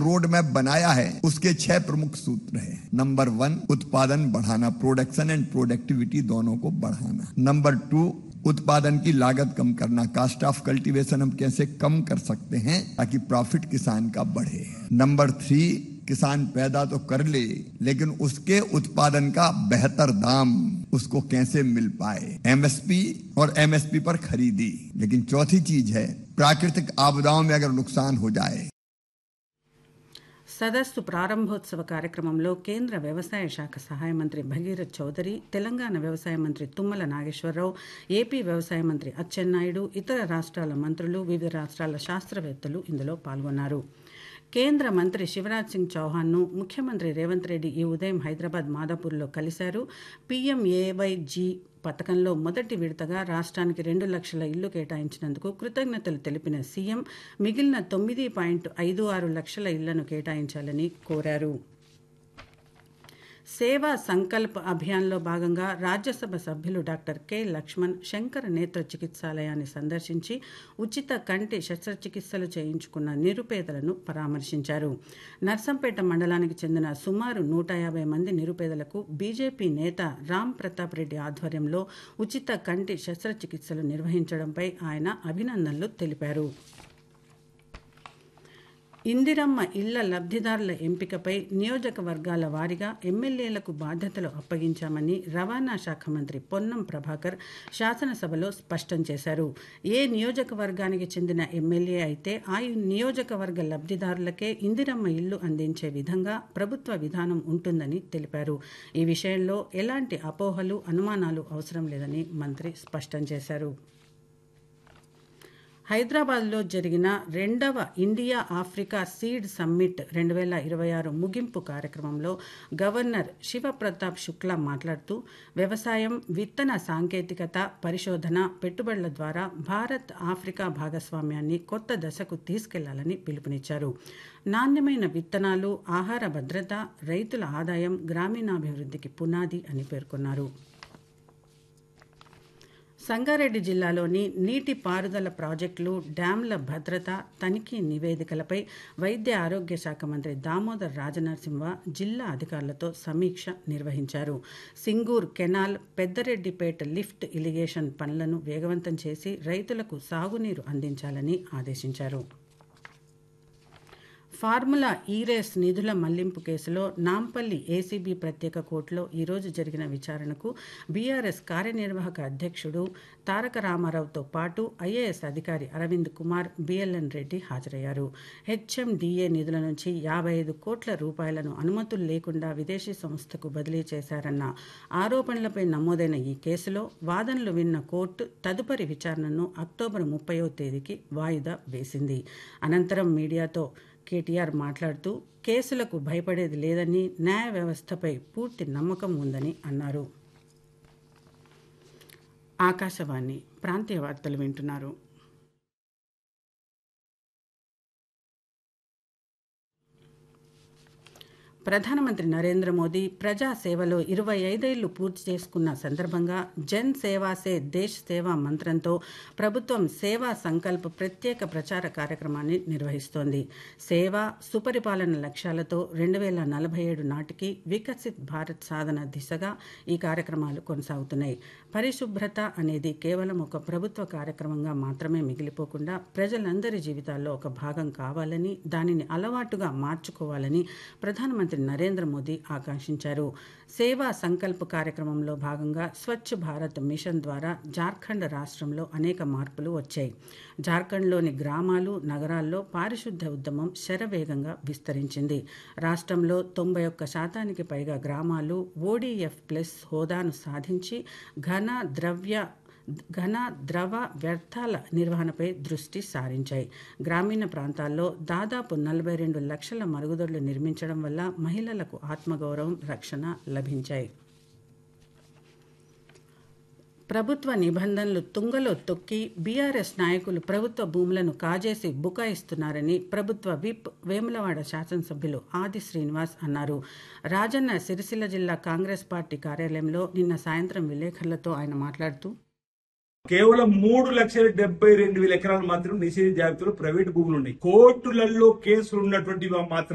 road map बनाया है उसके छह प्रमुख सूत्र हैं नंबर वन उत्पादन बढ़ाना प्रोडक्शन एंड प्रोडक्टिविटी दोनों को बढ़ाना नंबर टू उत्पादन की लागत कम करना कास्ट ऑफ कल्टीवेशन हम कैसे कम कर सकते हैं ताकि प्रॉफिट किसान का बढ़े नंबर थ्री किसान पैदा तो कर ले लेकिन उसके उत्पादन का बेहतर दाम उसको कैसे मिल पाए एमएसपी और एमएसपी पर खरीदी लेकिन चौथी चीज है प्राकृतिक आपदाओं में अगर नुकसान हो जाए సదస్సు ప్రారంభోత్సవ కార్యక్రమంలో కేంద్ర వ్యవసాయ శాఖ సహాయ మంత్రి భగీరథ్ చౌదరి తెలంగాణ వ్యవసాయ మంత్రి తుమ్మల నాగేశ్వరరావు ఏపీ వ్యవసాయ మంత్రి అచ్చెన్నాయుడు ఇతర రాష్ట్రాల మంత్రులు వివిధ రాష్ట్రాల శాస్త్రవేత్తలు ఇందులో పాల్గొన్నారు కేంద్ర మంత్రి శివరాజ్ సింగ్ చౌహాన్ను ముఖ్యమంత్రి రేవంత్ రెడ్డి ఈ ఉదయం హైదరాబాద్ మాదాపూర్లో కలిశారు పీఎంఏవైజీ పథకంలో మొదటి విడతగా రాష్ట్రానికి రెండు లక్షల ఇల్లు కేటాయించినందుకు కృతజ్ఞతలు తెలిపిన సీఎం మిగిలిన తొమ్మిది పాయింట్ ఐదు ఆరు లక్షల ఇళ్లను కేటాయించాలని కోరారు సేవా సంకల్ప్ అభియాన్లో భాగంగా రాజ్యసభ సభ్యులు డాక్టర్ కె లక్ష్మణ్ శంకర నేత్ర చికిత్సాలయాన్ని సందర్శించి ఉచిత కంటి శస్త్రచికిత్సలు చేయించుకున్న నిరుపేదలను పరామర్శించారు నర్సంపేట మండలానికి చెందిన సుమారు నూట యాభై మంది నిరుపేదలకు బీజేపీ నేత రామ్ ప్రతాప్ రెడ్డి ఆధ్వర్యంలో ఉచిత కంటి శస్త్రచికిత్సలు నిర్వహించడంపై ఆయన అభినందనలు తెలిపారు ఇందిరమ్మ ఇళ్ల లబ్ధిదారుల ఎంపికపై నియోజకవర్గాల వారీగా ఎమ్మెల్యేలకు బాధ్యతలు అప్పగించామని రవాణా శాఖ మంత్రి పొన్నం ప్రభాకర్ శాసనసభలో స్పష్టం చేశారు ఏ నియోజకవర్గానికి చెందిన ఎమ్మెల్యే అయితే ఆ నియోజకవర్గ లబ్ధిదారులకే ఇందిరమ్మ ఇల్లు అందించే విధంగా ప్రభుత్వ విధానం ఉంటుందని తెలిపారు ఈ విషయంలో ఎలాంటి అపోహలు అనుమానాలు అవసరం లేదని మంత్రి స్పష్టం చేశారు హైదరాబాద్లో జరిగిన రెండవ ఇండియా ఆఫ్రికా సీడ్ సమ్మిట్ రెండు వేల ఇరవై ఆరు ముగింపు కార్యక్రమంలో గవర్నర్ శివప్రతాప్ శుక్లా మాట్లాడుతూ వ్యవసాయం విత్తన సాంకేతికత పరిశోధన పెట్టుబడుల ద్వారా భారత్ ఆఫ్రికా భాగస్వామ్యాన్ని కొత్త దశకు తీసుకెళ్లాలని పిలుపునిచ్చారు నాణ్యమైన విత్తనాలు ఆహార భద్రత రైతుల ఆదాయం గ్రామీణాభివృద్ధికి పునాది అని పేర్కొన్నారు సంగారెడ్డి జిల్లాలోని నీటి పారుదల ప్రాజెక్టులు డ్యాంల భద్రత తనిఖీ నివేదికలపై వైద్య ఆరోగ్య శాఖ మంత్రి దామోదర్ రాజనరసింహ జిల్లా అధికారులతో సమీక్ష నిర్వహించారు Singur canal Peddareddypet lift irrigation పనులను వేగవంతం చేసి రైతులకు సాగునీరు అందించాలని ఆదేశించారు ఫార్ములా ఈరేస్ నిధుల మళ్లింపు కేసులో నాంపల్లి ఏసీబీ ప్రత్యేక కోర్టులో ఈరోజు జరిగిన విచారణకు బీఆర్ఎస్ కార్యనిర్వాహక అధ్యక్షుడు తారక రామారావుతో పాటు ఐఏఎస్ అధికారి అరవింద్ కుమార్ బిఎల్ఎన్ రెడ్డి హాజరయ్యారు హెచ్ఎండిఏ నిధుల నుంచి యాభై ఐదు కోట్ల రూపాయలను అనుమతులు లేకుండా విదేశీ సంస్థకు బదిలీ చేశారన్న ఆరోపణలపై నమోదైన ఈ కేసులో వాదనలు విన్న కోర్టు తదుపరి విచారణను అక్టోబర్ ముప్పయో తేదీకి వాయిదా వేసింది అనంతరం మీడియాతో కేటీఆర్ మాట్లాడుతూ కేసులకు భయపడేది లేదని న్యాయ వ్యవస్థపై పూర్తి నమ్మకం ఉందని అన్నారు ఆకాశవాణి ప్రాంతీయ వార్తలు వింటున్నారు ప్రధానమంత్రి నరేంద్ర మోదీ ప్రజా సేవలో ఇరవై ఐదేళ్లు పూర్తి చేసుకున్న సందర్భంగా జన్ సేవా సే దేశ్ సేవా మంత్రంతో ప్రభుత్వం సేవా సంకల్ప్ ప్రత్యేక ప్రచార కార్యక్రమాన్ని నిర్వహిస్తోంది సేవ సుపరిపాలన లక్ష్యాలతో రెండు వేల నలభై ఏడు నాటికి వికసిత్ భారత్ సాధన దిశగా ఈ కార్యక్రమాలు కొనసాగుతున్నాయి పరిశుభ్రత అనేది కేవలం ఒక ప్రభుత్వ కార్యక్రమంగా మాత్రమే మిగిలిపోకుండా ప్రజలందరి జీవితాల్లో ఒక భాగం కావాలని దానిని అలవాటుగా మార్చుకోవాలని ప్రధానమంత్రి నరేంద్ర మోదీ ఆకాంక్షించారు సేవా సంకల్ప్ కార్యక్రమంలో భాగంగా స్వచ్ఛ భారత్ మిషన్ ద్వారా జార్ఖండ్ రాష్ట్రంలో అనేక మార్పులు వచ్చాయి జార్ఖండ్లోని గ్రామాలు నగరాల్లో పారిశుద్ధ్య ఉద్యమం శరవేగంగా విస్తరించింది రాష్ట్రంలో తొంభై ఒక్క శాతానికి పైగా గ్రామాలు ఓడీఎఫ్ ప్లస్ హోదాను సాధించి ఘన ద్రవ్య ఘన ద్రవ వ్యర్థాల నిర్వహణపై దృష్టి సారించాయి గ్రామీణ ప్రాంతాల్లో దాదాపు నలభై రెండు లక్షల మరుగుదొడ్లు నిర్మించడం వల్ల మహిళలకు ఆత్మగౌరవం రక్షణ లభించాయి ప్రభుత్వ నిబంధనలు తుంగలో తొక్కి బీఆర్ఎస్ నాయకులు ప్రభుత్వ భూములను కాజేసి బుకాయిస్తున్నారని ప్రభుత్వ విప్ వేములవాడ శాసనసభ్యులు ఆది శ్రీనివాస్ అన్నారు రాజన్న సిరిసిల్ల జిల్లా కాంగ్రెస్ పార్టీ కార్యాలయంలో నిన్న సాయంత్రం విలేకరులతో ఆయన మాట్లాడుతూ కేవలం మూడు లక్షల డెబ్బై రెండు వేల ఎకరాలు మాత్రం నిషేధ జాబితాలో ప్రైవేట్ భూములు ఉన్నాయి కోర్టులలో కేసులు ఉన్నటువంటి మాత్రం